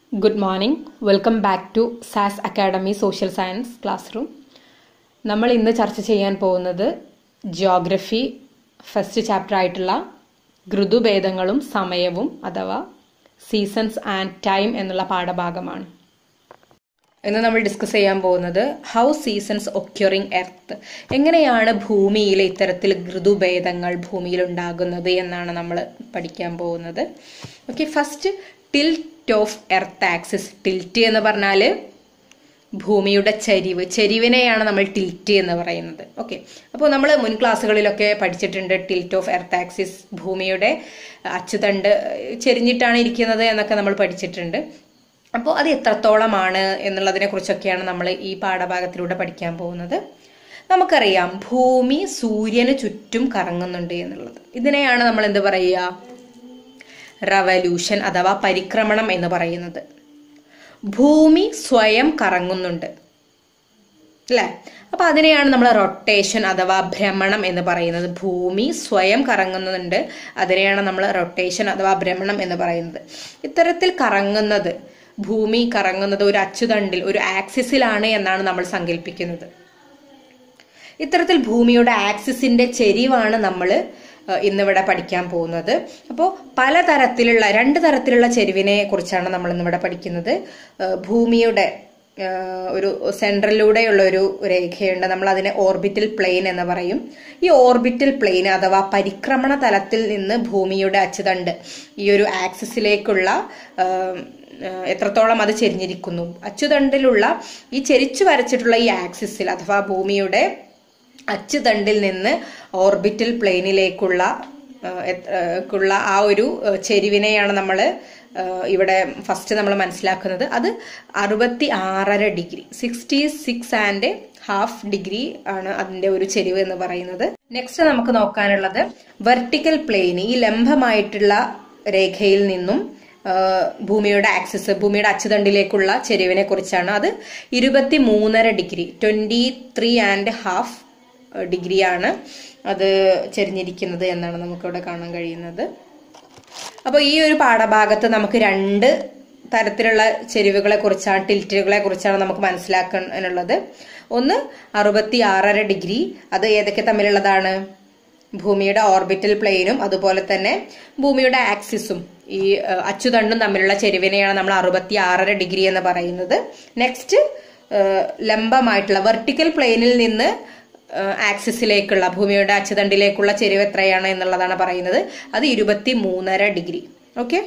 good morning welcome back to SAS academy social science class room നമ്മൾ ഇന്ന് ചർച്ച ചെയ്യാൻ പോകുന്നത് ജിയോഗ്രഫി ഫസ്റ്റ് ചാപ്റ്റർ ആയിട്ടുള്ള ഋതുഭേദങ്ങളും സമയവും അഥവാ സീസൺസ് ആൻഡ് ടൈം എന്നുള്ള പാഠഭാഗമാണ് ഇന്ന് നമ്മൾ ഡിസ്കസ് ചെയ്യാൻ പോകുന്നത് ഹൗ സീസൺസ് ഒക്യുറിങ് എർത്ത് എങ്ങനെയാണ് ഭൂമിയിലെ ഇത്തരത്തിൽ ഋതുഭേദങ്ങൾ ഭൂമിയിൽ ഉണ്ടാകുന്നത് എന്നാണ് നമ്മൾ പഠിക്കാൻ പോകുന്നത് okay first tilt of earth axis tilt എന്ന് പറഞ്ഞാൽ ഭൂമിയുടെ ചരിവ് ചരിവിനെയാണ് നമ്മൾ ടിൽറ്റ് എന്ന് പറയുന്നത് ഓക്കെ അപ്പോൾ നമ്മൾ മുൻ ക്ലാസ്സുകളിലൊക്കെ പഠിച്ചിട്ടുണ്ട് ടിൽറ്റ് ഓഫ് എർത്ത് ആക്സിസ് ഭൂമിയുടെ അച്ചുതണ്ട് ചെരിഞ്ഞിട്ടാണ് ഇരിക്കുന്നത് എന്നൊക്കെ നമ്മൾ പഠിച്ചിട്ടുണ്ട് അപ്പോൾ അത് എത്രത്തോളമാണ് എന്നുള്ളതിനെ കുറിച്ചൊക്കെയാണ് നമ്മൾ ഈ പാഠഭാഗത്തിലൂടെ പഠിക്കാൻ പോകുന്നത് നമുക്കറിയാം ഭൂമി സൂര്യന് ചുറ്റും കറങ്ങുന്നുണ്ട് എന്നുള്ളത് ഇതിനെയാണ് നമ്മൾ എന്ത് പറയുക റവല്യൂഷൻ അഥവാ പരിക്രമണം എന്ന് പറയുന്നത് ഭൂമി സ്വയം കറങ്ങുന്നുണ്ട് അല്ലേ അപ്പൊ അതിനെയാണ് നമ്മൾ റൊട്ടേഷൻ അഥവാ ഭ്രമണം എന്ന് പറയുന്നത് ഭൂമി സ്വയം കറങ്ങുന്നുണ്ട് അതിനെയാണ് നമ്മൾ റൊട്ടേഷൻ അഥവാ ഭ്രമണം എന്ന് പറയുന്നത് ഇത്തരത്തിൽ കറങ്ങുന്നത് ഭൂമി കറങ്ങുന്നത് ഒരു അച്ചുതണ്ടിൽ ഒരു ആക്സിസിലാണ് എന്നാണ് നമ്മൾ സങ്കല്പിക്കുന്നത് ഇത്തരത്തിൽ ഭൂമിയുടെ ആക്സിസിന്റെ ചെരിവാണ് നമ്മൾ ഇന്നിവിടെ പഠിക്കാൻ പോകുന്നത് അപ്പോൾ പലതരത്തിലുള്ള രണ്ട് തരത്തിലുള്ള ചെരുവിനെ കുറിച്ചാണ് നമ്മൾ ഇന്നിവിടെ പഠിക്കുന്നത് ഭൂമിയുടെ ഒരു സെൻട്രലിലൂടെയുള്ള ഒരു രേഖയുണ്ട് നമ്മൾ അതിനെ ഓർബിറ്റൽ പ്ലെയിൻ എന്ന് പറയും ഈ ഓർബിറ്റൽ പ്ലെയിൻ അഥവാ പരിക്രമണ തലത്തിൽ നിന്ന് ഭൂമിയുടെ അച്ചുതണ്ട് ഈ ഒരു ആക്സിസിലേക്കുള്ള എത്രത്തോളം അത് ചെരിഞ്ഞിരിക്കുന്നു അച്ചുതണ്ടിലുള്ള ഈ ചെരിച്ചു വരച്ചിട്ടുള്ള ഈ ആക്സിസിൽ അഥവാ ഭൂമിയുടെ അച്ചുതണ്ടിൽ നിന്ന് ഓർബിറ്റൽ പ്ലെയിനിലേക്കുള്ള ക്കുള്ള ആ ഒരു ചെരിവിനെയാണ് നമ്മൾ ഇവിടെ ഫസ്റ്റ് നമ്മൾ മനസ്സിലാക്കുന്നത് അത് അറുപത്തി ആറര degree sixty six and half degree ആണ് അതിന്റെ ഒരു ചെരിവ് എന്ന് പറയുന്നത് നെക്സ്റ്റ് നമുക്ക് നോക്കാനുള്ളത് വെർട്ടിക്കൽ പ്ലെയിൻ ഈ ലംബമായിട്ടുള്ള രേഖയിൽ നിന്നും ഭൂമിയുടെ ആക്സിസ് ഭൂമിയുടെ അച്ചുതണ്ടിലേക്കുള്ള ചെരിവിനെ കുറിച്ചാണ് അത് ഇരുപത്തി മൂന്നര degree twenty three and half ഡിഗ്രിയാണ് അത് ചെരിഞ്ഞിരിക്കുന്നത് എന്നാണ് നമുക്കിവിടെ കാണാൻ കഴിയുന്നത് അപ്പോൾ ഈ ഒരു പാഠഭാഗത്ത് നമുക്ക് രണ്ട് തരത്തിലുള്ള ചെരിവുകളെ കുറിച്ചാണ് ടിൽറ്റുകളെ കുറിച്ചാണ് നമുക്ക് മനസ്സിലാക്കാനുള്ളത് ഒന്ന് അറുപത്തി ആറര ഡിഗ്രി അത് ഏതൊക്കെ തമ്മിലുള്ളതാണ് ഭൂമിയുടെ ഓർബിറ്റൽ പ്ലെയിനും അതുപോലെ തന്നെ ഭൂമിയുടെ ആക്സിസും ഈ അച്ചുതണ്ടും തമ്മിലുള്ള ചെരുവിനെയാണ് നമ്മൾ അറുപത്തി ആറര ഡിഗ്രി എന്ന് പറയുന്നത് നെക്സ്റ്റ് ലംബമായിട്ടുള്ള വെർട്ടിക്കൽ പ്ലെയിനിൽ നിന്ന് ആക്സിസിലേക്കുള്ള ഭൂമിയുടെ അച്ചുതണ്ടിലേക്കുള്ള ചെരിവ് എത്രയാണ് എന്നുള്ളതാണ് പറയുന്നത് അത് ഇരുപത്തി മൂന്നര ഡിഗ്രി ഓക്കെ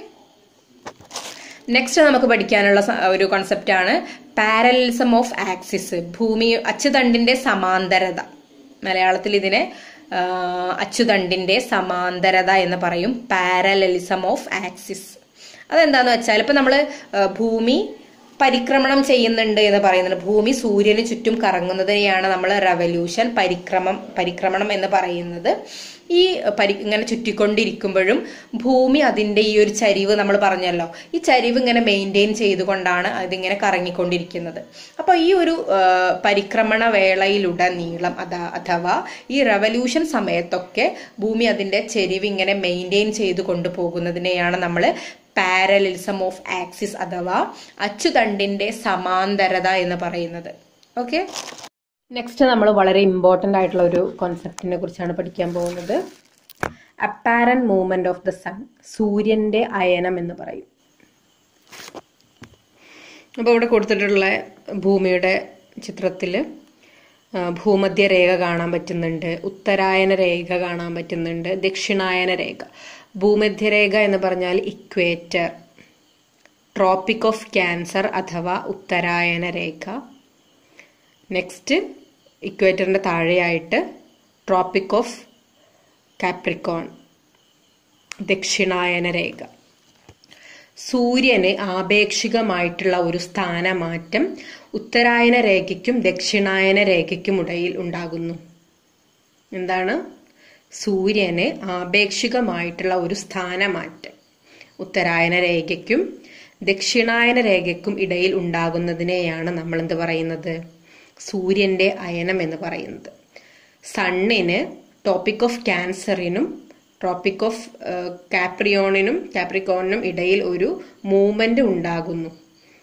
നെക്സ്റ്റ് നമുക്ക് പഠിക്കാനുള്ള ഒരു കോൺസെപ്റ്റ് ആണ് പാരലിസം ഓഫ് ആക്സിസ് ഭൂമി അച്ചുതണ്ടിന്റെ സമാന്തരത മലയാളത്തിൽ ഇതിനെ അച്ചുതണ്ടിന്റെ സമാന്തരത എന്ന് പറയും പാരലലിസം ഓഫ് ആക്സിസ് അതെന്താന്ന് വെച്ചാൽ ഇപ്പൊ നമ്മൾ ഭൂമി പരിക്രമണം ചെയ്യുന്നുണ്ട് എന്ന് പറയുന്നുണ്ട് ഭൂമി സൂര്യന് ചുറ്റും കറങ്ങുന്നതിനെയാണ് നമ്മൾ റവല്യൂഷൻ പരിക്രമം പരിക്രമണം എന്ന് പറയുന്നത് ഈ പരി ഇങ്ങനെ ചുറ്റിക്കൊണ്ടിരിക്കുമ്പോഴും ഭൂമി അതിൻ്റെ ഈ ഒരു ചരിവ് നമ്മൾ പറഞ്ഞല്ലോ ഈ ചരിവ് ഇങ്ങനെ മെയിൻറ്റെയിൻ ചെയ്തുകൊണ്ടാണ് അതിങ്ങനെ കറങ്ങിക്കൊണ്ടിരിക്കുന്നത് അപ്പോൾ ഈ ഒരു പരിക്രമണ വേളയിലുടനീളം അതാ അഥവാ ഈ റവല്യൂഷൻ സമയത്തൊക്കെ ഭൂമി അതിൻ്റെ ചെരിവ് ഇങ്ങനെ മെയിൻറ്റെയിൻ ചെയ്തു കൊണ്ടുപോകുന്നതിനെയാണ് നമ്മൾ പാരലിസം ഓഫ് ആക്സിസ് അഥവാ അച്ചുതണ്ടിന്റെ സമാന്തരത എന്ന് പറയുന്നത് ഓക്കെ നെക്സ്റ്റ് നമ്മൾ വളരെ ഇമ്പോർട്ടൻ്റ് ആയിട്ടുള്ള ഒരു കോൺസെപ്റ്റിനെ കുറിച്ചാണ് പഠിക്കാൻ പോകുന്നത് apparent movement of the sun സൂര്യന്റെ അയനം എന്ന് പറയും അപ്പോൾ ഇവിടെ കൊടുത്തിട്ടുള്ള ഭൂമിയുടെ ചിത്രത്തിൽ ഭൂമധ്യ രേഖ കാണാൻ പറ്റുന്നുണ്ട് ഉത്തരായന രേഖ കാണാൻ പറ്റുന്നുണ്ട് ദക്ഷിണായന രേഖ ഭൂമധ്യരേഖ എന്ന് പറഞ്ഞാൽ ഇക്വേറ്റർ ട്രോപ്പിക് ഓഫ് ക്യാൻസർ അഥവാ ഉത്തരായന രേഖ നെക്സ്റ്റ് ഇക്വേറ്ററിൻ്റെ താഴെയായിട്ട് ട്രോപ്പിക് ഓഫ് കാപ്രിക്കോൺ ദക്ഷിണായന രേഖ സൂര്യന് ആപേക്ഷികമായിട്ടുള്ള ഒരു സ്ഥാനമാറ്റം ഉത്തരായന രേഖയ്ക്കും ദക്ഷിണായന രേഖയ്ക്കും ഇടയിൽ ഉണ്ടാകുന്നു എന്താണ് സൂര്യന് ആപേക്ഷികമായിട്ടുള്ള ഒരു സ്ഥാനമാറ്റം ഉത്തരായന രേഖയ്ക്കും ദക്ഷിണായന രേഖയ്ക്കും ഇടയിൽ ഉണ്ടാകുന്നതിനെയാണ് നമ്മൾ എന്ത് പറയുന്നത് സൂര്യന്റെ അയനം എന്ന് പറയുന്നത് സണ്ണിന് ടോപ്പിക് ഓഫ് ക്യാൻസറിനും ട്രോപ്പിക് ഓഫ് കാപ്രിയോണിനും കാപ്രിക്കോണിനും ഇടയിൽ ഒരു മൂവ്മെന്റ് ഉണ്ടാകുന്നു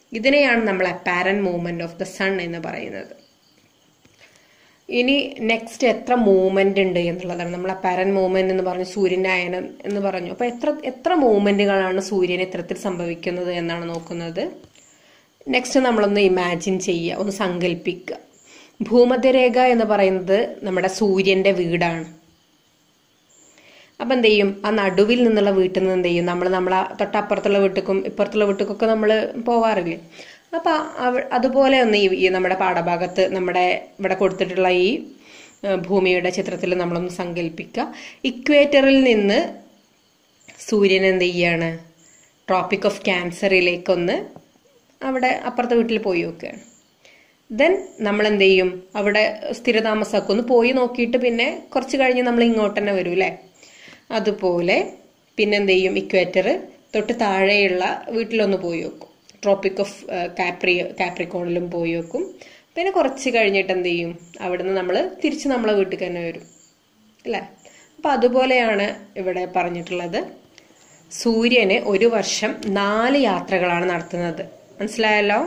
ഇതിനെയാണ് നമ്മൾ apparent movement of the sun എന്ന് പറയുന്നത് ഇനി നെക്സ്റ്റ് എത്ര മൂവ്മെന്റ് ഉണ്ട് എന്നുള്ളതാണ് നമ്മൾ അപ്പാരന്റ് മൂവ്മെന്റ് എന്ന് പറഞ്ഞു സൂര്യന്റെ അയനം എന്ന് പറഞ്ഞു അപ്പൊ എത്ര എത്ര മൂവ്മെന്റുകളാണ് സൂര്യന് ഇത്തരത്തിൽ സംഭവിക്കുന്നത് എന്നാണ് നോക്കുന്നത് നെക്സ്റ്റ് നമ്മളൊന്ന് ഇമാജിൻ ചെയ്യുക ഒന്ന് സങ്കല്പിക്കുക ഭൂമധ്യരേഖ എന്ന് പറയുന്നത് നമ്മുടെ സൂര്യന്റെ വീടാണ് അപ്പൊ എന്ത് ചെയ്യും ആ നടുവിൽ നിന്നുള്ള വീട്ടിൽ നിന്ന് എന്ത് ചെയ്യും നമ്മൾ നമ്മളെ തൊട്ടപ്പുറത്തുള്ള വീട്ടിക്കും ഇപ്പുറത്തുള്ള വീട്ടിക്കൊക്കെ നമ്മൾ പോവാറില്ലേ അപ്പൊ അവ- അതുപോലെ ഒന്ന് ഈ ഈ നമ്മുടെ പാഠഭാഗത്ത് നമ്മുടെ ഇവിടെ കൊടുത്തിട്ടുള്ള ഈ ഏഹ്, ഭൂമിയുടെ ചിത്രത്തിൽ നമ്മളൊന്ന് സങ്കല്പിക്കുക ഇക്വേറ്ററിൽ നിന്ന് സൂര്യൻ എന്ത് ചെയ്യാണ് ട്രോപ്പിക് ഓഫ് ക്യാൻസറിലേക്കൊന്ന് അവിടെ അപ്പുറത്തെ വീട്ടിൽ പോയി നോക്കുകയാണ് ദെൻ നമ്മൾ എന്ത് ചെയ്യും അവിടെ സ്ഥിരതാമസമൊക്കെ ഒന്ന് പോയി നോക്കിയിട്ട് പിന്നെ കുറച്ച് കഴിഞ്ഞ് നമ്മൾ ഇങ്ങോട്ട് തന്നെ വരും അല്ലേ അതുപോലെ പിന്നെ എന്ത് ചെയ്യും ഇക്വേറ്റർ തൊട്ട് താഴെയുള്ള വീട്ടിലൊന്ന് പോയി വെക്കും ട്രോപ്പിക് ഓഫ് കാപ്രി കാപ്രിക്കോണിലും പോയി വെക്കും പിന്നെ കുറച്ച് കഴിഞ്ഞിട്ട് എന്ത് ചെയ്യും അവിടുന്ന് നമ്മൾ തിരിച്ച് നമ്മളെ വീട്ടിൽ തന്നെ വരും അല്ലേ അപ്പൊ അതുപോലെയാണ് ഇവിടെ പറഞ്ഞിട്ടുള്ളത് സൂര്യന് ഒരു വർഷം നാല് യാത്രകളാണ് നടത്തുന്നത് മനസ്സിലായല്ലോ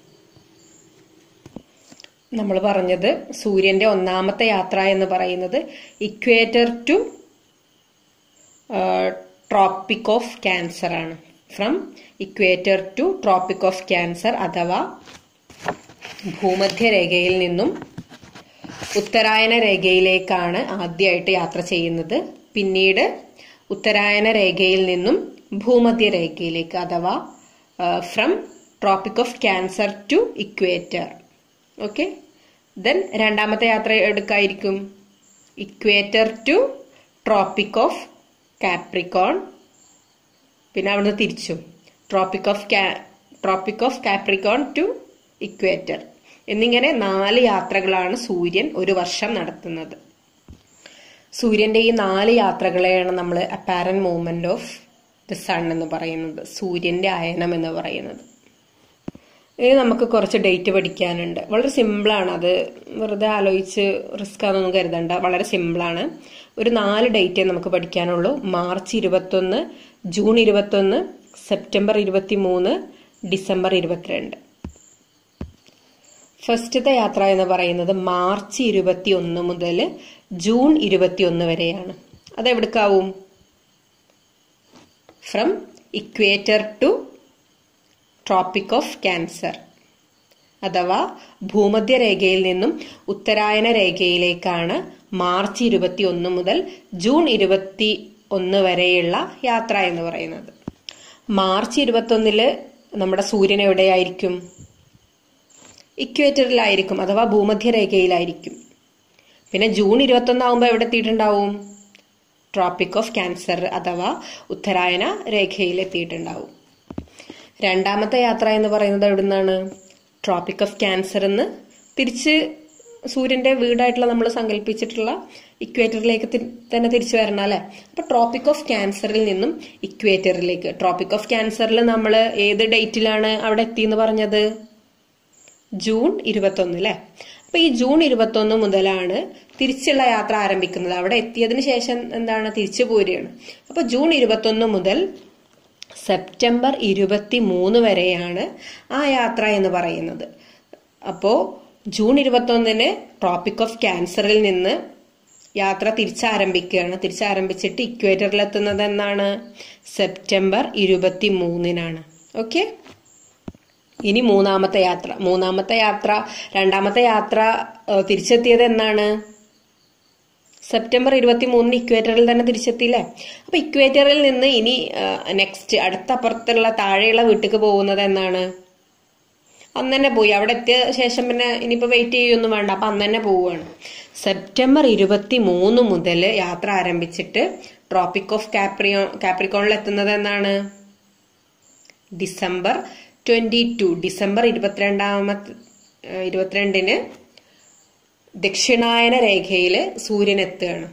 നമ്മൾ പറഞ്ഞത് സൂര്യന്റെ ഒന്നാമത്തെ യാത്ര എന്ന് പറയുന്നത് equator to tropic of cancer ആണ് from equator to tropic of cancer അഥവാ ഭൂമധ്യരേഖയിൽ നിന്നും ഉത്തരായന രേഖയിലേക്കാണ് ആദ്യമായിട്ട് യാത്ര ചെയ്യുന്നത് പിന്നീട് ഉത്തരായന രേഖയിൽ നിന്നും ഭൂമധ്യ രേഖയിലേക്ക് അഥവാ from tropic of cancer to equator okay then രണ്ടാമത്തെ യാത്ര എടുക്കായിരിക്കും equator to tropic of Capricorn പിന്നെ അവിടുന്ന് തിരിച്ചും tropic of tropic of Capricorn to equator എന്നിങ്ങനെ നാല് യാത്രകളാണ് സൂര്യൻ ഒരു വർഷം നടത്തുന്നത് സൂര്യന്റെ ഈ നാല് യാത്രകളെയാണ് നമ്മൾ apparent movement of the sun എന്ന് പറയുന്നത് സൂര്യന്റെ അയനം എന്ന് പറയുന്നത് ഇനി നമുക്ക് കുറച്ച് ഡേറ്റ് പഠിക്കാനുണ്ട് വളരെ സിമ്പിളാണ് അത് വെറുതെ ആലോചിച്ച് റിസ്ക് ആണെന്നൊന്നും കരുതണ്ട വളരെ സിമ്പിളാണ് ഒരു നാല് ഡേറ്റേ നമുക്ക് പഠിക്കാനുള്ളൂ മാർച്ച് ഇരുപത്തൊന്ന് ജൂൺ ഇരുപത്തൊന്ന് സെപ്റ്റംബർ ഇരുപത്തി മൂന്ന് ഡിസംബർ ഇരുപത്തിരണ്ട് ഫസ്റ്റത്തെ യാത്ര എന്ന് പറയുന്നത് മാർച്ച് ഇരുപത്തി ഒന്ന് മുതൽ ജൂൺ ഇരുപത്തി ഒന്ന് വരെയാണ് അത് എവിടേക്കാവും from equator to tropic of cancer അഥവാ ഭൂമധ്യരേഖയിൽ നിന്നും ഉത്തരായന രേഖയിലേക്കാണ് മാർച്ച് ഇരുപത്തി ഒന്ന് മുതൽ ജൂൺ ഇരുപത്തി ഒന്ന് വരെയുള്ള യാത്ര എന്ന് പറയുന്നത് മാർച്ച് ഇരുപത്തി ഒന്നില് നമ്മുടെ സൂര്യൻ എവിടെയായിരിക്കും ഇക്വേറ്ററിലായിരിക്കും അഥവാ ഭൂമധ്യരേഖയിലായിരിക്കും പിന്നെ ജൂൺ ഇരുപത്തി ഒന്നാവുമ്പോൾ എവിടെ എത്തിയിട്ടുണ്ടാവും ട്രോപ്പിക് ഓഫ് ക്യാൻസർ അഥവാ ഉത്തരായന രേഖയിൽ എത്തിയിട്ടുണ്ടാവും രണ്ടാമത്തെ യാത്ര എന്ന് പറയുന്നത് എവിടുന്നാണ് ട്രോപ്പിക് ഓഫ് ക്യാൻസർ എന്ന് തിരിച്ച് സൂര്യന്റെ വീടായിട്ടുള്ള നമ്മൾ സങ്കല്പിച്ചിട്ടുള്ള ഇക്വേറ്ററിലേക്ക് തി- തന്നെ തിരിച്ചു വരണം അല്ലെ അപ്പൊ ട്രോപ്പിക് ഓഫ് ക്യാൻസറിൽ നിന്നും ഇക്വേറ്ററിലേക്ക് ട്രോപ്പിക് ഓഫ് ക്യാൻസറിൽ നമ്മൾ ഏത് ഡേറ്റിലാണ് അവിടെ എത്തിയെന്ന് പറഞ്ഞത് ജൂൺ ഇരുപത്തൊന്ന് അല്ലെ അപ്പൊ ഈ ജൂൺ ഇരുപത്തൊന്ന് മുതലാണ് തിരിച്ചുള്ള യാത്ര ആരംഭിക്കുന്നത് അവിടെ എത്തിയതിനു ശേഷം എന്താണ് തിരിച്ചു പോരുകയാണ് അപ്പൊ ജൂൺ ഇരുപത്തൊന്ന് മുതൽ സെപ്റ്റംബർ ഇരുപത്തി മൂന്ന് വരെയാണ് ആ യാത്ര എന്ന് പറയുന്നത് അപ്പോ ജൂൺ ഇരുപത്തൊന്നിന് ട്രോപ്പിക് ഓഫ് ക്യാൻസറിൽ നിന്ന് യാത്ര തിരിച്ചാരംഭിക്കുകയാണ് തിരിച്ചാരംഭിച്ചിട്ട് ഇക്വേറ്ററിൽ എത്തുന്നത് എന്നാണ് സെപ്റ്റംബർ ഇരുപത്തി മൂന്നിനാണ് ഓക്കെ ഇനി മൂന്നാമത്തെ യാത്ര മൂന്നാമത്തെ യാത്ര രണ്ടാമത്തെ യാത്ര ഏഹ്, തിരിച്ചെത്തിയത് എന്നാണ് സെപ്റ്റംബർ ഇരുപത്തി മൂന്നിന് ഇക്വേറ്ററിൽ തന്നെ തിരിച്ചെത്തിയില്ലേ അപ്പൊ ഇക്വേറ്ററിൽ നിന്ന് ഇനി നെക്സ്റ്റ് അടുത്ത അപ്പുറത്തുള്ള താഴെയുള്ള വീട്ടിലേക്ക് പോകുന്നത് എന്നാണ് അന്ന് തന്നെ പോയി അവിടെ എത്തിയ ശേഷം പിന്നെ ഇനിയിപ്പോ വെയിറ്റ് ചെയ്യൊന്നും വേണ്ട അപ്പൊ അന്ന് തന്നെ പോവുകയാണ് സെപ്റ്റംബർ ഇരുപത്തി മൂന്ന് മുതൽ യാത്ര ആരംഭിച്ചിട്ട് ട്രോപ്പിക് ഓഫ് കാപ്രിയോ കാപ്രിക്കോണിൽ എത്തുന്നത് എന്നാണ് ഡിസംബർ ട്വന്റി ടു ഡിസംബർ ഇരുപത്തിരണ്ടാമത്തെ ഏഹ്, ഇരുപത്തിരണ്ടിന് ദക്ഷിണായന രേഖയിൽ സൂര്യൻ എത്തുകയാണ്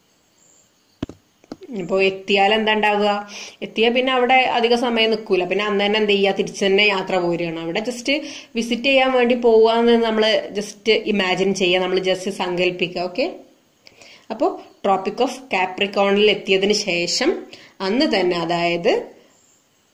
ഇപ്പോൾ എത്തിയാൽ എന്താ ഉണ്ടാവുക എത്തിയാൽ പിന്നെ അവിടെ അധിക സമയം നിൽക്കൂല പിന്നെ അന്ന് തന്നെ എന്ത് ചെയ്യുക തിരിച്ചു തന്നെ യാത്ര പോരുകയാണ് അവിടെ ജസ്റ്റ് വിസിറ്റ് ചെയ്യാൻ വേണ്ടി പോവാന്ന് നമ്മൾ ജസ്റ്റ് ഇമാജിൻ ചെയ്യുക നമ്മൾ ജസ്റ്റ് സങ്കല്പിക്കുക ഓക്കെ അപ്പോൾ ട്രോപ്പിക് ഓഫ് കാപ്രിക്കോണിൽ എത്തിയതിന് ശേഷം അന്ന് തന്നെ അതായത്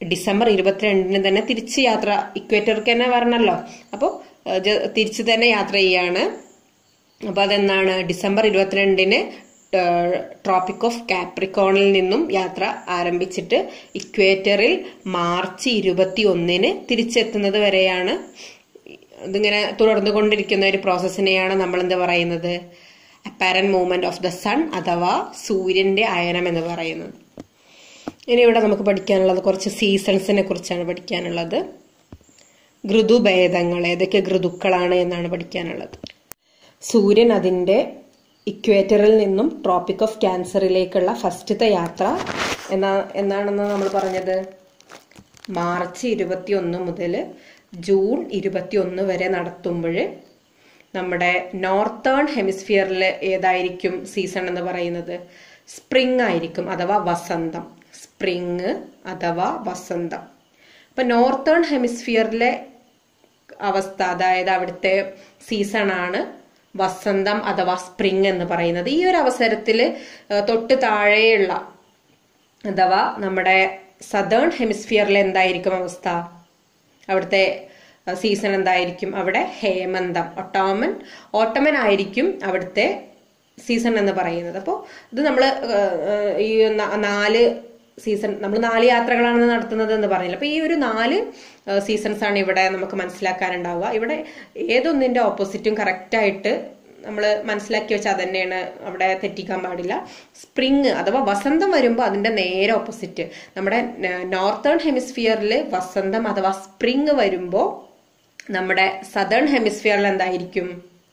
ഡിസംബർ ഇരുപത്തിരണ്ടിന് തന്നെ തിരിച്ച് യാത്ര ഇക്വേറ്റർക്ക് തന്നെ വരണല്ലോ അപ്പോൾ തിരിച്ചു തന്നെ യാത്ര ചെയ്യാണ് അപ്പോൾ അതെന്താണ് ഡിസംബർ ഇരുപത്തിരണ്ടിന് ട്രോപ്പിക് ഓഫ് കാപ്രിക്കോണിൽ നിന്നും യാത്ര ആരംഭിച്ചിട്ട് ഇക്വേറ്ററിൽ മാർച്ച് ഇരുപത്തി ഒന്നിന് തിരിച്ചെത്തുന്നത് വരെയാണ് ഇതിങ്ങനെ തുടർന്നുകൊണ്ടിരിക്കുന്ന ഒരു പ്രോസസ്സിനെയാണ് നമ്മൾ എന്താ പറയുന്നത് apparent movement of the sun അഥവാ സൂര്യന്റെ അയനം എന്ന് പറയുന്നത് ഇനി ഇവിടെ നമുക്ക് പഠിക്കാനുള്ളത് കുറച്ച് സീസൺസിനെ കുറിച്ചാണ് പഠിക്കാനുള്ളത് ഋതുഭേദങ്ങൾ ഏതൊക്കെ ഋതുക്കളാണ് എന്നാണ് പഠിക്കാനുള്ളത് സൂര്യൻ അതിന്റെ ഇക്വേറ്ററിൽ നിന്നും ട്രോപ്പിക് ഓഫ് ക്യാൻസറിലേക്കുള്ള ഫസ്റ്റത്തെ യാത്ര എന്നാ എന്നാണെന്ന് നമ്മൾ പറഞ്ഞത് മാർച്ച് ഇരുപത്തി ഒന്ന് മുതൽ ജൂൺ ഇരുപത്തി ഒന്ന് വരെ നടത്തുമ്പോൾ നമ്മുടെ നോർത്തേൺ ഹെമിസ്ഫിയറിൽ ഏതായിരിക്കും സീസൺ എന്ന് പറയുന്നത് സ്പ്രിംഗ് ആയിരിക്കും അഥവാ വസന്തം സ്പ്രിങ് അഥവാ വസന്തം അപ്പൊ നോർത്തേൺ ഹെമിസ്ഫിയറിലെ അവസ്ഥ അതായത് അവിടുത്തെ സീസണാണ് വസന്തം അഥവാ സ്പ്രിംഗ് എന്ന് പറയുന്നത് ഈ ഒരു അവസരത്തിൽ തൊട്ട് താഴെയുള്ള അഥവാ നമ്മുടെ സദേൺ ഹെമിസ്ഫിയറിൽ എന്തായിരിക്കും അവസ്ഥ അവിടുത്തെ സീസൺ എന്തായിരിക്കും അവിടെ ഹേമന്തം ഒട്ടോമൻ ഓട്ടമൻ ആയിരിക്കും അവിടുത്തെ സീസൺ എന്ന് പറയുന്നത് അപ്പോൾ ഇത് നമ്മൾ ഈ നാല് സീസൺ നമ്മൾ നാല് യാത്രകളാണ് നടത്തുന്നത് എന്ന് പറഞ്ഞില്ല അപ്പൊ ഈ ഒരു നാല് സീസൺസ് ആണ് ഇവിടെ നമുക്ക് മനസ്സിലാക്കാനുണ്ടാവുക ഇവിടെ ഏതൊന്നിന്റെ ഓപ്പോസിറ്റും കറക്റ്റ് ആയിട്ട് നമ്മൾ മനസ്സിലാക്കി വെച്ചാൽ തന്നെയാണ് അവിടെ തെറ്റിക്കാൻ പാടില്ല സ്പ്രിങ് അഥവാ വസന്തം വരുമ്പോൾ അതിന്റെ നേരെ ഓപ്പോസിറ്റ് നമ്മുടെ നോർത്തേൺ ഹെമിസ്ഫിയറിൽ വസന്തം അഥവാ സ്പ്രിങ് വരുമ്പോൾ നമ്മുടെ സദേൺ ഹെമിസ്ഫിയറിൽ എന്തായിരിക്കും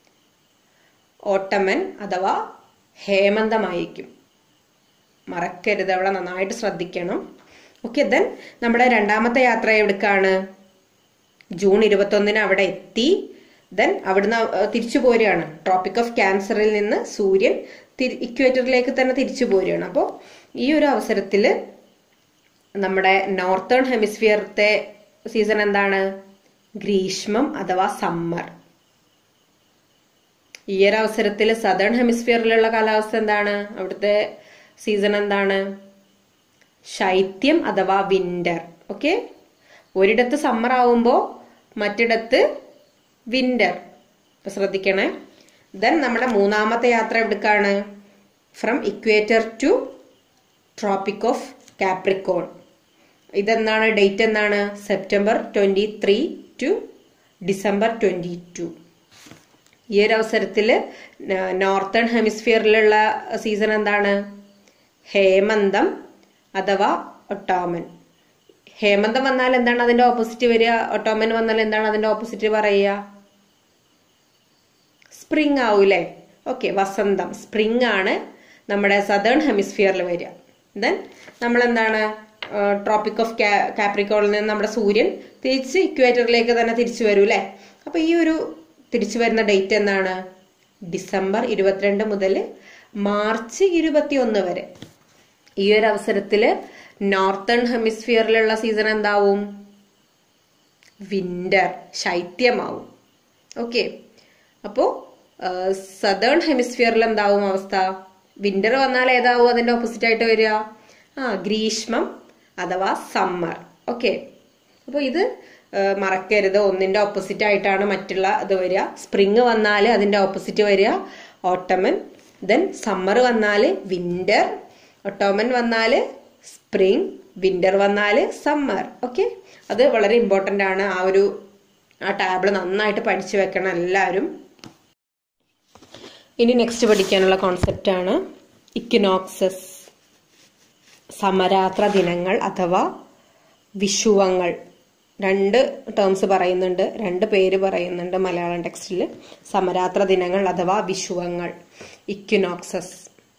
ഓട്ടമൻ അഥവാ ഹേമന്തമായിരിക്കും മറക്കരുത് അവിടെ നന്നായിട്ട് ശ്രദ്ധിക്കണം ഓക്കെ ദെൻ നമ്മുടെ രണ്ടാമത്തെ യാത്ര എവിടേക്കാണ് ജൂൺ ഇരുപത്തൊന്നിന് അവിടെ എത്തി ദെൻ അവിടുന്ന് തിരിച്ചു പോരുകയാണ് ട്രോപ്പിക് ഓഫ് ക്യാൻസറിൽ നിന്ന് സൂര്യൻ ഇക്വേറ്ററിലേക്ക് തന്നെ തിരിച്ചു പോരുകയാണ് അപ്പോൾ ഈ ഒരു അവസരത്തിൽ നമ്മുടെ നോർത്തേൺ ഹെമിസ്ഫിയറത്തെ സീസൺ എന്താണ് ഗ്രീഷ്മം അഥവാ സമ്മർ ഈ ഒരു അവസരത്തിൽ സദേൺ ഹെമിസ്ഫിയറിലുള്ള കാലാവസ്ഥ എന്താണ് അവിടുത്തെ സീസൺ എന്താണ് ശൈത്യം അഥവാ വിന്റർ ഓക്കെ ഒരിടത്ത് സമ്മർ ആവുമ്പോൾ മറ്റിടത്ത് വിന്റർ ശ്രദ്ധിക്കണേ ദെൻ നമ്മുടെ മൂന്നാമത്തെ യാത്ര എവിടേക്കാണ് from equator to tropic of Capricorn ഇതെന്താണ് ഡേറ്റ് എന്താണ് September twenty three to December twenty two ഈ ഒരു അവസരത്തിൽ നോർത്തേൺ ഹെമിസ്ഫിയറിലുള്ള സീസൺ എന്താണ് ഹേമന്തം അഥവാ ഒട്ടോമൻ ഹേമന്തം വന്നാൽ എന്താണ് അതിന്റെ ഓപ്പോസിറ്റ് വരിക ഒട്ടോമൻ വന്നാൽ എന്താണ് അതിന്റെ ഓപ്പോസിറ്റ് പറയുക സ്പ്രിംഗ് ആവൂലേ ഓക്കെ വസന്തം സ്പ്രിംഗ് ആണ് നമ്മുടെ സദേൺ ഹെമിസ്ഫിയറിൽ വരിക ദെൻ നമ്മൾ എന്താണ് ട്രോപ്പിക് ഓഫ് കാപ്രിക്കോളിൽ നിന്ന് നമ്മുടെ സൂര്യൻ തിരിച്ച് ഇക്വേറ്ററിലേക്ക് തന്നെ തിരിച്ചു വരൂ അല്ലേ അപ്പൊ ഈ ഒരു തിരിച്ചു വരുന്ന ഡേറ്റ് എന്താണ് ഡിസംബർ ഇരുപത്തിരണ്ട് മുതൽ മാർച്ച് ഇരുപത്തി ഒന്ന് വരെ ഈ ഒരു അവസരത്തില് നോർത്തേൺ ഹെമിസ്ഫിയറിലുള്ള സീസൺ എന്താവും വിന്റർ ശൈത്യമാവും ഓക്കെ അപ്പോ സദേൺ ഹെമിസ്ഫിയറിൽ എന്താവും അവസ്ഥ വിന്റർ വന്നാൽ ഏതാവും അതിന്റെ ഓപ്പോസിറ്റ് ആയിട്ട് വരിക ആ ഗ്രീഷ്മം അഥവാ സമ്മർ ഓക്കെ അപ്പോൾ ഇത് മറക്കരുത് ഒന്നിന്റെ ഓപ്പോസിറ്റ് ആയിട്ടാണ് മറ്റുള്ള ഇത് വരിക സ്പ്രിങ് വന്നാൽ അതിന്റെ ഓപ്പോസിറ്റ് വരിക ഓട്ടമൻ ദെൻ സമ്മർ വന്നാൽ വിന്റർ ഒട്ടോമൻ വന്നാൽ സ്പ്രിങ് വിന്റർ വന്നാൽ സമ്മർ ഓക്കെ അത് വളരെ ഇമ്പോർട്ടൻ്റ് ആണ് ആ ഒരു ആ ടാബിൾ നന്നായിട്ട് പഠിച്ചു വെക്കണം എല്ലാവരും ഇനി നെക്സ്റ്റ് പഠിക്കാനുള്ള കോൺസെപ്റ്റ് ആണ് ഇക്വിനോക്സസ് സമരാത്ര ദിനങ്ങൾ അഥവാ വിഷുവങ്ങൾ രണ്ട് ടേംസ് പറയുന്നുണ്ട് രണ്ട് പേര് പറയുന്നുണ്ട് മലയാളം ടെക്സ്റ്റിൽ സമരാത്ര ദിനങ്ങൾ അഥവാ വിഷുവങ്ങൾ equinoxes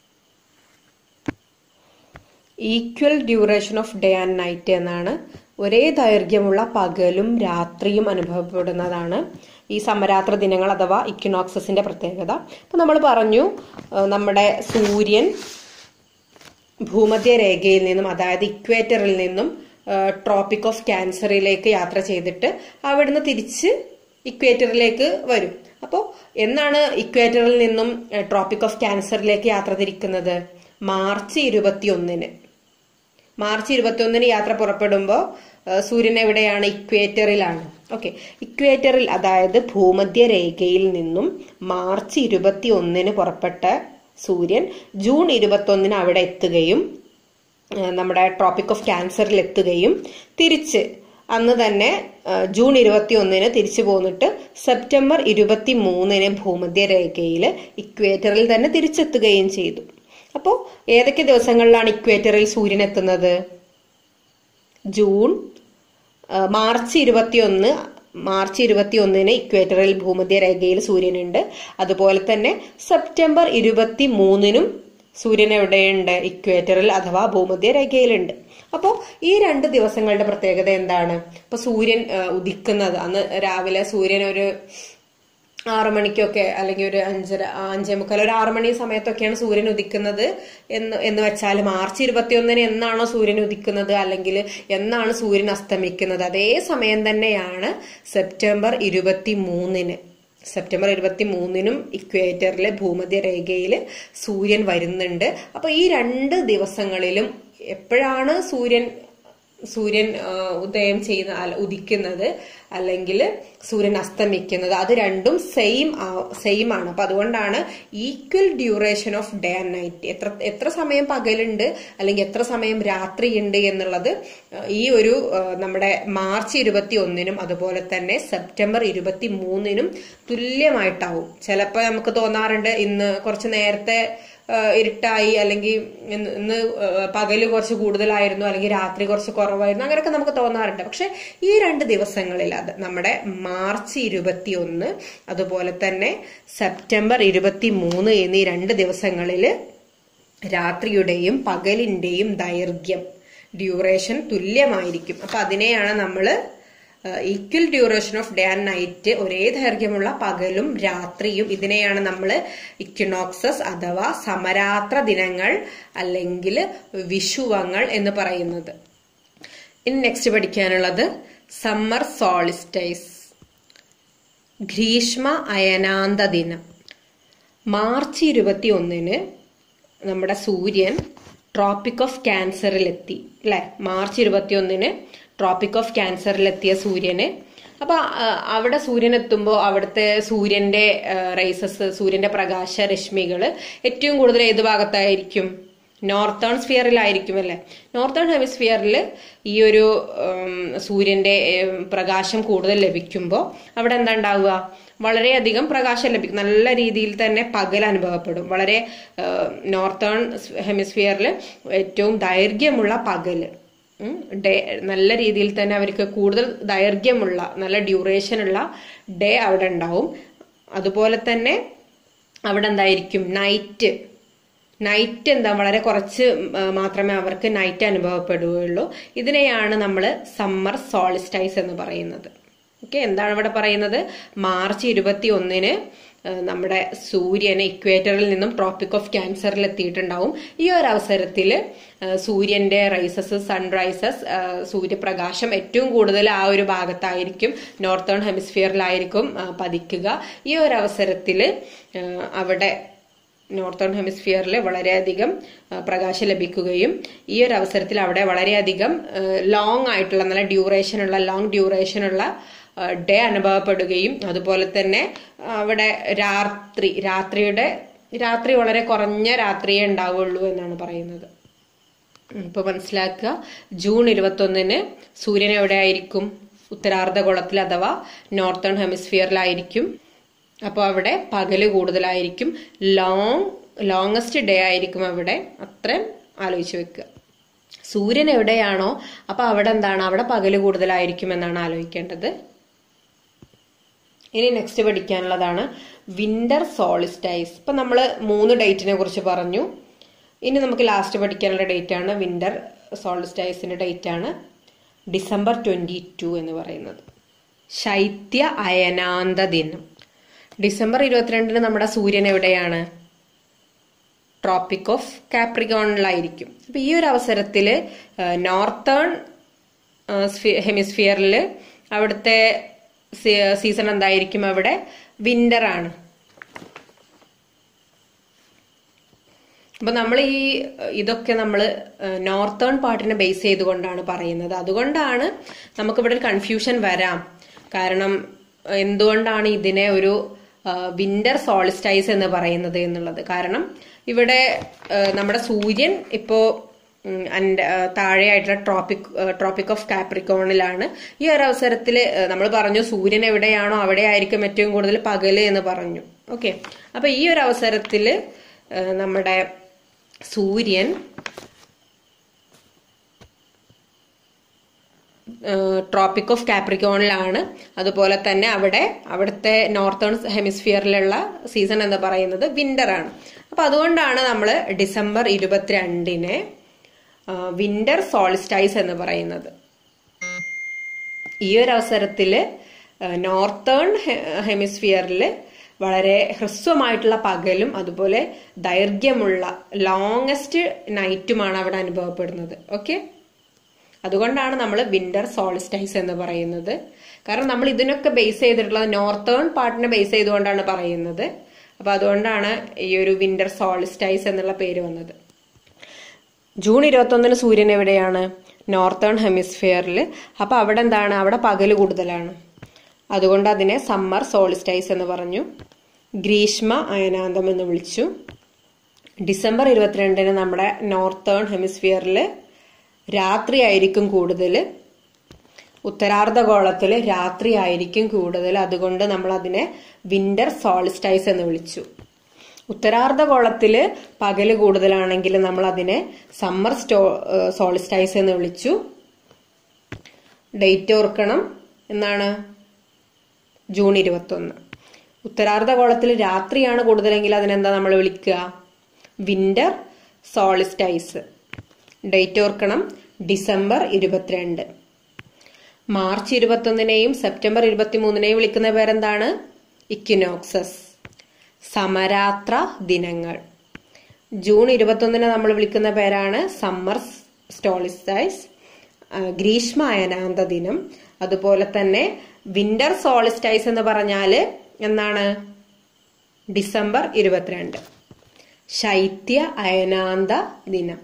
equal duration of day and night എന്നാണ് ഒരേ ദൈർഘ്യമുള്ള പകലും രാത്രിയും അനുഭവപ്പെടുന്നതാണ് ഈ സമരാത്ര ദിനങ്ങൾ അഥവാ ഇക്വിനോക്സസിന്റെ പ്രത്യേകത അപ്പൊ നമ്മൾ പറഞ്ഞു നമ്മുടെ സൂര്യൻ ഭൂമധ്യ രേഖയിൽ നിന്നും അതായത് ഇക്വേറ്ററിൽ നിന്നും ട്രോപ്പിക് ഓഫ് ക്യാൻസറിലേക്ക് യാത്ര ചെയ്തിട്ട് അവിടുന്ന് തിരിച്ച് ഇക്വേറ്ററിലേക്ക് വരും അപ്പോൾ എന്നാണ് ഇക്വേറ്ററിൽ നിന്നും ട്രോപ്പിക് ഓഫ് ക്യാൻസറിലേക്ക് യാത്ര തിരിക്കുന്നത് മാർച്ച് ഇരുപത്തി ഒന്നിന് മാർച്ച് ഇരുപത്തി ഒന്നിന് യാത്ര പുറപ്പെടുമ്പോൾ സൂര്യൻ എവിടെയാണ് ഇക്വേറ്ററിലാണ് ഓക്കെ ഇക്വേറ്ററിൽ അതായത് ഭൂമധ്യ രേഖയിൽ നിന്നും മാർച്ച് ഇരുപത്തി ഒന്നിന് പുറപ്പെട്ട സൂര്യൻ ജൂൺ ഇരുപത്തി ഒന്നിന് അവിടെ എത്തുകയും ഏഹ് നമ്മുടെ ട്രോപ്പിക് ഓഫ് ക്യാൻസറിൽ എത്തുകയും തിരിച്ച് അന്ന് തന്നെ ഏഹ് ജൂൺ ഇരുപത്തി ഒന്നിന് തിരിച്ചു പോന്നിട്ട് സെപ്റ്റംബർ ഇരുപത്തി മൂന്നിന് ഭൂമധ്യ രേഖയിൽ ഇക്വേറ്ററിൽ തന്നെ തിരിച്ചെത്തുകയും ചെയ്തു അപ്പോൾ ഏതൊക്കെ ദിവസങ്ങളിലാണ് ഇക്വേറ്ററിൽ സൂര്യൻ എത്തുന്നത് ജൂൺ ആ, മാർച്ച് ഇരുപത്തിയൊന്ന് മാർച്ച് ഇരുപത്തി ഒന്നിന് ഇക്വേറ്ററിൽ ഭൂമധ്യ രേഖയിൽ സൂര്യനുണ്ട് അതുപോലെ തന്നെ സെപ്റ്റംബർ ഇരുപത്തി മൂന്നിനും സൂര്യൻ എവിടെയുണ്ട് ഇക്വേറ്ററിൽ അഥവാ ഭൂമധ്യ രേഖയിലുണ്ട് അപ്പോൾ ഈ രണ്ട് ദിവസങ്ങളുടെ പ്രത്യേകത എന്താണ് ഇപ്പൊ സൂര്യൻ ആ, ഉദിക്കുന്നത് അന്ന് രാവിലെ സൂര്യൻ ഒരു ആറു മണിക്കൊക്കെ അല്ലെങ്കിൽ ഒരു അഞ്ചര ആ, അഞ്ചേ മുക്കാൽ ഒരു ആറു മണി സമയത്തൊക്കെയാണ് സൂര്യൻ ഉദിക്കുന്നത് എന്ന് എന്ന് വെച്ചാൽ മാർച്ച് ഇരുപത്തിയൊന്നിന് എന്നാണോ സൂര്യൻ ഉദിക്കുന്നത് അല്ലെങ്കിൽ എന്നാണ് സൂര്യൻ അസ്തമിക്കുന്നത് അതേ സമയം തന്നെയാണ് സെപ്റ്റംബർ ഇരുപത്തി മൂന്നിന് സെപ്റ്റംബർ ഇരുപത്തി മൂന്നിനും ഇക്വേറ്ററിലെ ഭൂമധ്യ രേഖയിൽ സൂര്യൻ വരുന്നുണ്ട് അപ്പൊ ഈ രണ്ട് ദിവസങ്ങളിലും എപ്പോഴാണ് സൂര്യൻ സൂര്യൻ ആ, ഉദയം ചെയ്യുന്ന അല്ല ഉദിക്കുന്നത് അല്ലെങ്കിൽ സൂര്യൻ അസ്തമിക്കുന്നത് അത് രണ്ടും സെയിം സെയിം ആണ് അപ്പൊ അതുകൊണ്ടാണ് equal duration of day and night എത്ര എത്ര സമയം പകലുണ്ട് അല്ലെങ്കിൽ എത്ര സമയം രാത്രിയുണ്ട് എന്നുള്ളത് ആ, ഈ ഒരു ആ, നമ്മുടെ മാർച്ച് ഇരുപത്തി ഒന്നിനും അതുപോലെ തന്നെ സെപ്റ്റംബർ ഇരുപത്തി മൂന്നിനും തുല്യമായിട്ടാവും ചിലപ്പോൾ നമുക്ക് തോന്നാറുണ്ട് ഇന്ന് കുറച്ച് നേരത്തെ ആ, ഇരുട്ടായി അല്ലെങ്കിൽ ഇന്ന് ഇന്ന് ആ, പകല് കുറച്ച് കൂടുതലായിരുന്നു അല്ലെങ്കിൽ രാത്രി കുറച്ച് കുറവായിരുന്നു അങ്ങനെയൊക്കെ നമുക്ക് തോന്നാറുണ്ട് പക്ഷെ ഈ രണ്ട് ദിവസങ്ങളിൽ അത് നമ്മുടെ മാർച്ച് ഇരുപത്തി ഒന്ന് അതുപോലെ തന്നെ സെപ്റ്റംബർ ഇരുപത്തി മൂന്ന് എന്നീ രണ്ട് ദിവസങ്ങളിൽ രാത്രിയുടെയും പകലിന്റെയും ദൈർഘ്യം ഡ്യൂറേഷൻ തുല്യമായിരിക്കും അപ്പൊ അതിനെയാണ് നമ്മൾ equal duration of day and night ഒരേ ദൈർഘ്യമുള്ള പകലും രാത്രിയും ഇതിനെയാണ് നമ്മൾ ഇക്വിനോക്സസ് അഥവാ സമരാത്ര ദിനങ്ങൾ അല്ലെങ്കിൽ വിഷുവങ്ങൾ എന്ന് പറയുന്നത് ഇനി നെക്സ്റ്റ് പഠിക്കാനുള്ളത് സമ്മർ സോളിസ്റ്റൈസ് ഗ്രീഷ്മ അയനാന്ത ദിനം മാർച്ച് ഇരുപത്തി ഒന്നിന് നമ്മുടെ സൂര്യൻ ട്രോപ്പിക് ഓഫ് ക്യാൻസറിലെത്തി അല്ലെ മാർച്ച് ഇരുപത്തി ഒന്നിന് ട്രോപ്പിക് ഓഫ് ക്യാൻസറിലെത്തിയ സൂര്യന് അപ്പൊ ആ, അവിടെ സൂര്യൻ എത്തുമ്പോൾ അവിടുത്തെ സൂര്യന്റെ റൈസസ് സൂര്യന്റെ പ്രകാശ രശ്മികൾ ഏറ്റവും കൂടുതൽ ഏത് ഭാഗത്തായിരിക്കും നോർത്തേൺ സ്ഫിയറിലായിരിക്കും അല്ലെ നോർത്തേൺ ഹെമിസ്ഫിയറിൽ ഈ ഒരു ഉം, സൂര്യന്റെ ഉം, പ്രകാശം കൂടുതൽ ലഭിക്കുമ്പോൾ അവിടെ എന്താ ഉണ്ടാവുക വളരെയധികം പ്രകാശം ലഭിക്കും നല്ല രീതിയിൽ തന്നെ പകൽ അനുഭവപ്പെടും വളരെ നോർത്തേൺ ഹെമിസ്ഫിയറിൽ ഏറ്റവും ദൈർഘ്യമുള്ള പകല് ഉം, ഡേ നല്ല രീതിയിൽ തന്നെ അവർക്ക് കൂടുതൽ ദൈർഘ്യമുള്ള നല്ല ഡ്യൂറേഷനുള്ള ഡേ അവിടെ ഉണ്ടാവും അതുപോലെ തന്നെ അവിടെ എന്തായിരിക്കും നൈറ്റ് നൈറ്റ് എന്താ വളരെ കുറച്ച് ആ, മാത്രമേ അവർക്ക് നൈറ്റ് അനുഭവപ്പെടുകയുള്ളൂ ഇതിനെയാണ് നമ്മൾ സമ്മർ സോളിസ്റ്റൈസ് എന്ന് പറയുന്നത് ഓക്കെ എന്താണ് ഇവിടെ പറയുന്നത് മാർച്ച് ഇരുപത്തി ഒന്നിന് ആ, നമ്മുടെ സൂര്യന് ഇക്വേറ്ററിൽ നിന്നും ട്രോപ്പിക് ഓഫ് ക്യാൻസറിൽ എത്തിയിട്ടുണ്ടാവും ഈ ഒരു അവസരത്തിൽ സൂര്യന്റെ റൈസസ് സൺറൈസസ് സൂര്യപ്രകാശം ഏറ്റവും കൂടുതൽ ആ ഒരു ഭാഗത്തായിരിക്കും നോർത്തേൺ ഹെമിസ്ഫിയറിലായിരിക്കും ആ, പതിക്കുക ഈ ഒരു അവസരത്തിൽ അവിടെ നോർത്തേൺ ഹെമിസ്ഫിയറിൽ വളരെയധികം ആ, പ്രകാശം ലഭിക്കുകയും ഈ ഒരു അവസരത്തിൽ അവിടെ വളരെയധികം ലോങ് ആയിട്ടുള്ള നല്ല ഡ്യൂറേഷനുള്ള ലോങ് ഡ്യൂറേഷനുള്ള ഡേ അനുഭവപ്പെടുകയും അതുപോലെ തന്നെ അവിടെ രാത്രി രാത്രിയുടെ രാത്രി വളരെ കുറഞ്ഞ രാത്രിയേ ഉണ്ടാവുള്ളൂ എന്നാണ് പറയുന്നത് ഉം, ഇപ്പൊ മനസ്സിലാക്കുക ജൂൺ ഇരുപത്തൊന്നിന് സൂര്യൻ എവിടെ ആയിരിക്കും ഉത്തരാർദ്ധഗോളത്തിൽ അഥവാ നോർത്തേൺ ഹെമിസ്ഫിയറിലായിരിക്കും അപ്പോൾ അവിടെ പകല് കൂടുതലായിരിക്കും ലോങ് ലോങ്ങസ്റ്റ് ഡേ ആയിരിക്കും അവിടെ അത്രയും ആലോചിച്ച് വെക്കുക സൂര്യൻ എവിടെയാണോ അപ്പൊ അവിടെ എന്താണ് അവിടെ പകല് കൂടുതലായിരിക്കും എന്നാണ് ആലോചിക്കേണ്ടത് ഇനി നെക്സ്റ്റ് പഠിക്കാനുള്ളതാണ് വിന്റർ സോളിസ്റ്റൈസ് ഇപ്പൊ നമ്മൾ മൂന്ന് ഡേറ്റിനെ കുറിച്ച് പറഞ്ഞു ഇനി നമുക്ക് ലാസ്റ്റ് പഠിക്കാനുള്ള ഡേറ്റ് ആണ് വിന്റർ സോളിസ്റ്റൈസിന്റെ ഡേറ്റ് ആണ് ഡിസംബർ ട്വന്റി ടു എന്ന് പറയുന്നത് ശൈത്യ അയനാന്ത ദിനം ഡിസംബർ ഇരുപത്തിരണ്ടിന് നമ്മുടെ സൂര്യൻ എവിടെയാണ് ട്രോപ്പിക് ഓഫ് കാപ്രിക്കോണിലായിരിക്കും അപ്പൊ ഈ ഒരു അവസരത്തിൽ നോർത്തേൺ ഹെമിസ്ഫിയറിൽ അവിടുത്തെ സീസൺ എന്തായിരിക്കും അവിടെ വിന്റർ ആണ് അപ്പൊ നമ്മൾ ഈ ഇതൊക്കെ നമ്മൾ നോർത്തേൺ പാർട്ടിനെ ബേസ് ചെയ്തുകൊണ്ടാണ് പറയുന്നത് അതുകൊണ്ടാണ് നമുക്കിവിടെ ഒരു കൺഫ്യൂഷൻ വരാം കാരണം എന്തുകൊണ്ടാണ് ഇതിനെ ഒരു വിന്റർ സോളിസ്റ്റൈസ് എന്ന് പറയുന്നത് എന്നുള്ളത് കാരണം ഇവിടെ ആ, നമ്മുടെ സൂര്യൻ ഇപ്പോ ഉം, അന്റെ ആ, താഴെയായിട്ടുള്ള ട്രോപ്പിക് ട്രോപ്പിക് ഓഫ് കാപ്രിക്കോണിലാണ് ഈ ഒരു അവസരത്തിൽ നമ്മൾ പറഞ്ഞു സൂര്യൻ എവിടെയാണോ അവിടെ ആയിരിക്കും ഏറ്റവും കൂടുതൽ പകല് എന്ന് പറഞ്ഞു ഓക്കെ അപ്പൊ ഈ ഒരു അവസരത്തിൽ നമ്മുടെ സൂര്യൻ ട്രോപ്പിക് ഓഫ് കാപ്രിക്കോണിലാണ് അതുപോലെ തന്നെ അവിടെ അവിടുത്തെ നോർത്തേൺ ഹെമിസ്ഫിയറിലുള്ള സീസൺ എന്ന് പറയുന്നത് വിന്റർ ആണ് അപ്പൊ അതുകൊണ്ടാണ് നമ്മൾ ഡിസംബർ ഇരുപത്തിരണ്ടിന് വിന്റർ സോളിസ്റ്റൈസ് എന്ന് പറയുന്നത് ഈ ഒരു അവസരത്തിൽ നോർത്തേൺ ഹെമിസ്ഫിയറിൽ വളരെ ഹ്രസ്വമായിട്ടുള്ള പകലും അതുപോലെ ദൈർഘ്യമുള്ള ലോങ്സ്റ്റ് നൈറ്റുമാണ് അവിടെ അനുഭവപ്പെടുന്നത് ഓക്കെ അതുകൊണ്ടാണ് നമ്മൾ വിന്റർ സോളിസ്റ്റൈസ് എന്ന് പറയുന്നത് കാരണം നമ്മൾ ഇതിനൊക്കെ ബേസ് ചെയ്തിട്ടുള്ളത് നോർത്തേൺ പാർട്ടിനെ ബേസ് ചെയ്തുകൊണ്ടാണ് പറയുന്നത് അപ്പൊ അതുകൊണ്ടാണ് ഈ ഒരു വിന്റർ സോളിസ്റ്റൈസ് എന്നുള്ള പേര് വന്നത് ജൂൺ ഇരുപത്തൊന്നിന് സൂര്യൻ എവിടെയാണ് നോർത്തേൺ ഹെമിസ്ഫിയറിൽ അപ്പൊ അവിടെ എന്താണ് അവിടെ പകല് കൂടുതലാണ് അതുകൊണ്ട് അതിനെ സമ്മർ സോളിസ്റ്റൈസ് എന്ന് പറഞ്ഞു ഗ്രീഷ്മ അയനാന്തം എന്ന് വിളിച്ചു ഡിസംബർ ഇരുപത്തിരണ്ടിന് നമ്മുടെ നോർത്തേൺ ഹെമിസ്ഫിയറിൽ രാത്രിയായിരിക്കും കൂടുതൽ ഉത്തരാർദ്ധഗോളത്തിൽ രാത്രിയായിരിക്കും കൂടുതൽ അതുകൊണ്ട് നമ്മൾ അതിനെ വിന്റർ സോളിസ്റ്റൈസ് എന്ന് വിളിച്ചു ഉത്തരാർദ്ധഗോളത്തില് പകല് കൂടുതലാണെങ്കിൽ നമ്മൾ അതിനെ സമ്മർ സ്റ്റോ സോളിസ്റ്റൈസ് എന്ന് വിളിച്ചു ഡേറ്റ് ഓർക്കണം എന്നാണ് ജൂൺ ഇരുപത്തൊന്ന് ഉത്തരാർദ്ധഗോളത്തിൽ രാത്രിയാണ് കൂടുതലെങ്കിൽ അതിനെന്താ നമ്മൾ വിളിക്കുക വിന്റർ സോളിസ്റ്റൈസ് ഡേറ്റ് ഓർക്കണം ഡിസംബർ ഇരുപത്തിരണ്ട് മാർച്ച് ഇരുപത്തൊന്നിനെയും സെപ്റ്റംബർ ഇരുപത്തിമൂന്നിനെയും വിളിക്കുന്ന പേരെന്താണ് ഇക്വിനോക്സസ് സമരാത്ര ദിനങ്ങൾ ജൂൺ ഇരുപത്തൊന്നിന് നമ്മൾ വിളിക്കുന്ന പേരാണ് സമ്മർ സ്റ്റോളിസ്റ്റൈസ് ഗ്രീഷ്മ അയനാന്ത ദിനം അതുപോലെ തന്നെ വിന്റർ സോളിസ്റ്റൈസ് എന്ന് പറഞ്ഞാല് എന്താണ് ഡിസംബർ ഇരുപത്തിരണ്ട് ശൈത്യ അയനാന്ത ദിനം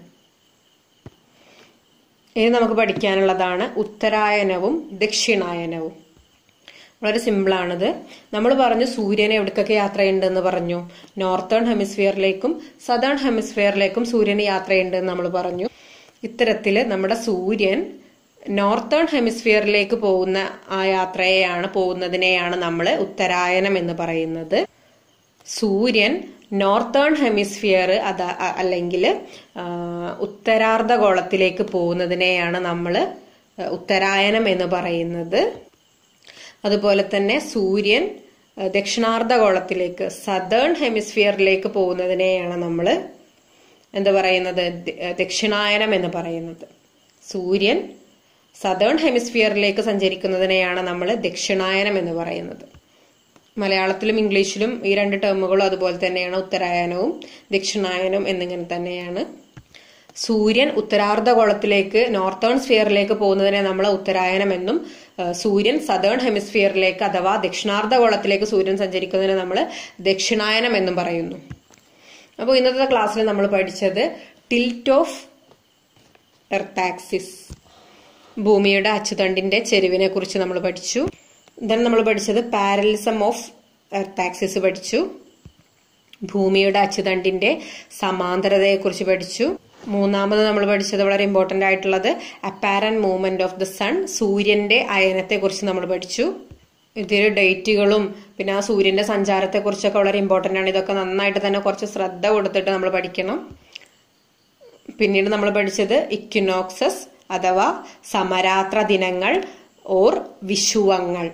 ഇനി നമുക്ക് പഠിക്കാനുള്ളതാണ് ഉത്തരായനവും ദക്ഷിണായനവും വളരെ സിമ്പിളാണിത് നമ്മൾ പറഞ്ഞു സൂര്യനെ എവിടേക്കൊക്കെ യാത്രയുണ്ടെന്ന് പറഞ്ഞു നോർത്തേൺ ഹെമിസ്ഫിയറിലേക്കും സദേൺ ഹെമിസ്ഫിയറിലേക്കും സൂര്യന് യാത്രയുണ്ടെന്ന് നമ്മൾ പറഞ്ഞു ഇത്തരത്തില് നമ്മുടെ സൂര്യൻ നോർത്തേൺ ഹെമിസ്ഫിയറിലേക്ക് പോകുന്ന ആ യാത്രയെയാണ് പോകുന്നതിനെയാണ് നമ്മൾ ഉത്തരായനം എന്ന് പറയുന്നത് സൂര്യൻ നോർത്തേൺ ഹെമിസ്ഫിയർ അത അല്ലെങ്കിൽ ഉത്തരാർദ്ധഗോളത്തിലേക്ക് പോകുന്നതിനെയാണ് നമ്മൾ ഉത്തരായനം എന്ന് പറയുന്നത് അതുപോലെ തന്നെ സൂര്യൻ അഹ് ദക്ഷിണാർദ്ധഗോളത്തിലേക്ക് സദേൺ ഹെമിസ്ഫിയറിലേക്ക് പോകുന്നതിനെയാണ് നമ്മൾ എന്താ പറയുന്നത് ദ- ദക്ഷിണായനം എന്ന് പറയുന്നത് സൂര്യൻ സദേൺ ഹെമിസ്ഫിയറിലേക്ക് സഞ്ചരിക്കുന്നതിനെയാണ് നമ്മൾ ദക്ഷിണായനം എന്ന് പറയുന്നത് മലയാളത്തിലും ഇംഗ്ലീഷിലും ഈ രണ്ട് ടേമുകളും അതുപോലെ തന്നെയാണ് ഉത്തരായനവും ദക്ഷിണായനവും എന്നിങ്ങനെ തന്നെയാണ് സൂര്യൻ ഉത്തരാർദ്ധഗോളത്തിലേക്ക് നോർത്തേൺ സ്ഫിയറിലേക്ക് പോകുന്നതിനെ നമ്മൾ ഉത്തരായനം എന്നും ആ, സൂര്യൻ സദേൺ ഹെമിസ്ഫിയറിലേക്ക് അഥവാ ദക്ഷിണാർദ്ധഗോളത്തിലേക്ക് സൂര്യൻ സഞ്ചരിക്കുന്നതിനെ നമ്മൾ ദക്ഷിണായനം എന്നും പറയുന്നു അപ്പോൾ ഇന്നത്തെ ക്ലാസ്സിൽ നമ്മൾ പഠിച്ചത് ടിൽറ്റ് ഓഫ് എർത്താക്സിസ് ഭൂമിയുടെ അച്ചുതണ്ടിന്റെ ചെരുവിനെ കുറിച്ച് നമ്മൾ പഠിച്ചു ദെൻ നമ്മൾ പഠിച്ചത് പാരലിസം ഓഫ് എർത്താക്സിസ് പഠിച്ചു ഭൂമിയുടെ അച്ചുതണ്ടിന്റെ സമാന്തരതയെക്കുറിച്ച് പഠിച്ചു മൂന്നാമത് നമ്മൾ പഠിച്ചത് വളരെ ഇമ്പോർട്ടന്റ് ആയിട്ടുള്ളത് apparent movement of the sun സൂര്യന്റെ അയനത്തെ കുറിച്ച് നമ്മൾ പഠിച്ചു ഇതിൽ ഡേറ്റുകളും പിന്നെ ആ സൂര്യന്റെ സഞ്ചാരത്തെ കുറിച്ചൊക്കെ വളരെ ഇമ്പോർട്ടന്റ് ആണ് ഇതൊക്കെ നന്നായിട്ട് തന്നെ കുറച്ച് ശ്രദ്ധ കൊടുത്തിട്ട് നമ്മൾ പഠിക്കണം പിന്നീട് നമ്മൾ പഠിച്ചത് ഇക്വിനോക്സസ് അഥവാ സമരാത്ര ദിനങ്ങൾ ഓർ വിഷുവങ്ങൾ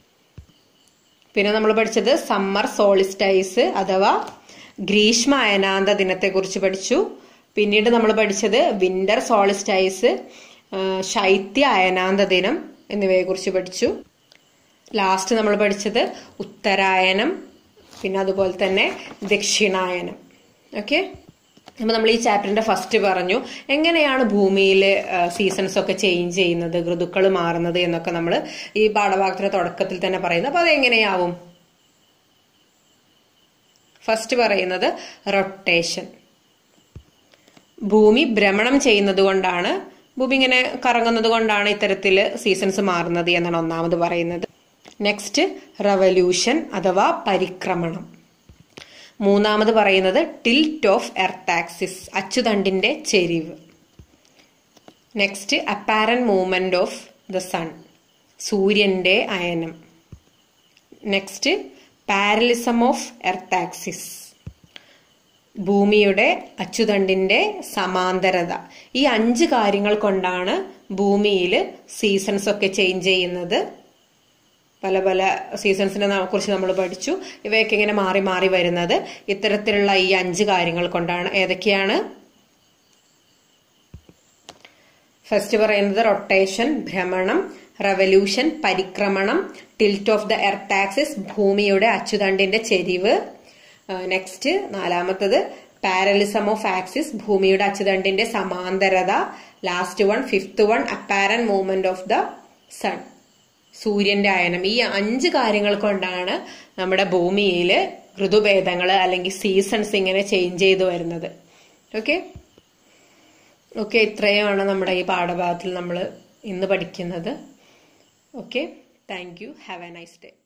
പിന്നെ നമ്മൾ പഠിച്ചത് സമ്മർ സോളിസ്റ്റൈസ് അഥവാ ഗ്രീഷ്മ അയനാന്ത ദിനത്തെ കുറിച്ച് പഠിച്ചു പിന്നീട് നമ്മൾ പഠിച്ചത് വിന്റർ സോളിസ്റ്റൈസ് ആ, ശൈത്യ അയനാന്ത ദിനം എന്നിവയെ കുറിച്ച് പഠിച്ചു ലാസ്റ്റ് നമ്മൾ പഠിച്ചത് ഉത്തരായനം പിന്നെ അതുപോലെ തന്നെ ദക്ഷിണായനം ഓക്കെ അപ്പൊ നമ്മൾ ഈ ചാപ്റ്ററിന്റെ ഫസ്റ്റ് പറഞ്ഞു എങ്ങനെയാണ് ഭൂമിയിൽ സീസൺസ് ഒക്കെ ചേഞ്ച് ചെയ്യുന്നത് ഋതുക്കൾ മാറുന്നത് എന്നൊക്കെ നമ്മൾ ഈ പാഠഭാഗത്തിന്റെ തുടക്കത്തിൽ തന്നെ പറയുന്നു അപ്പൊ അത് എങ്ങനെയാവും ഫസ്റ്റ് പറയുന്നത് റൊട്ടേഷൻ ഭൂമി ഭ്രമണം ചെയ്യുന്നത് കൊണ്ടാണ് ഭൂമി ഇങ്ങനെ കറങ്ങുന്നത് കൊണ്ടാണ് ഇത്തരത്തിൽ സീസൺസ് മാറുന്നത് എന്നാണ് ഒന്നാമത് പറയുന്നത് നെക്സ്റ്റ് റവല്യൂഷൻ അഥവാ പരിക്രമണം മൂന്നാമത് പറയുന്നത് ടിൽറ്റ് ഓഫ് എർത്ത് ആക്സിസ് അച്ചുതണ്ടിന്റെ ചെരിവ് next apparent movement of the sun സൂര്യന്റെ അയനം next parallelism of earth axis ഭൂമിയുടെ അച്ചുതണ്ടിന്റെ സമാന്തരത ഈ അഞ്ച് കാര്യങ്ങൾ കൊണ്ടാണ് ഭൂമിയിൽ സീസൺസ് ഒക്കെ ചേഞ്ച് ചെയ്യുന്നത് പല പല സീസൺസിനെ കുറിച്ച് നമ്മൾ പഠിച്ചു ഇവയൊക്കെ ഇങ്ങനെ മാറി മാറി വരുന്നത് ഇത്തരത്തിലുള്ള ഈ അഞ്ച് കാര്യങ്ങൾ കൊണ്ടാണ് ഏതൊക്കെയാണ് ഫസ്റ്റ് പറയുന്നത് റൊട്ടേഷൻ ഭ്രമണം റവല്യൂഷൻ പരിക്രമണം tilt of the earth axis ഭൂമിയുടെ അച്ചുതണ്ടിന്റെ ചെരിവ് നെക്സ്റ്റ് നാലാമത്തത് പാരലിസം ഓഫ് ആക്സിസ് ഭൂമിയുടെ അച്ചുതണ്ടിന്റെ സമാന്തരത last one fifth one apparent movement of the sun സൂര്യന്റെ അയനം ഈ അഞ്ച് കാര്യങ്ങൾ കൊണ്ടാണ് നമ്മുടെ ഭൂമിയിൽ ഋതുഭേദങ്ങൾ അല്ലെങ്കിൽ സീസൺസ് ഇങ്ങനെ ചേഞ്ച് ചെയ്തു വരുന്നത് ഓക്കെ ഓക്കെ ഇത്രയുമാണ് നമ്മുടെ ഈ പാഠഭാഗത്തിൽ നമ്മൾ ഇന്ന് പഠിക്കുന്നത് okay thank you have a nice day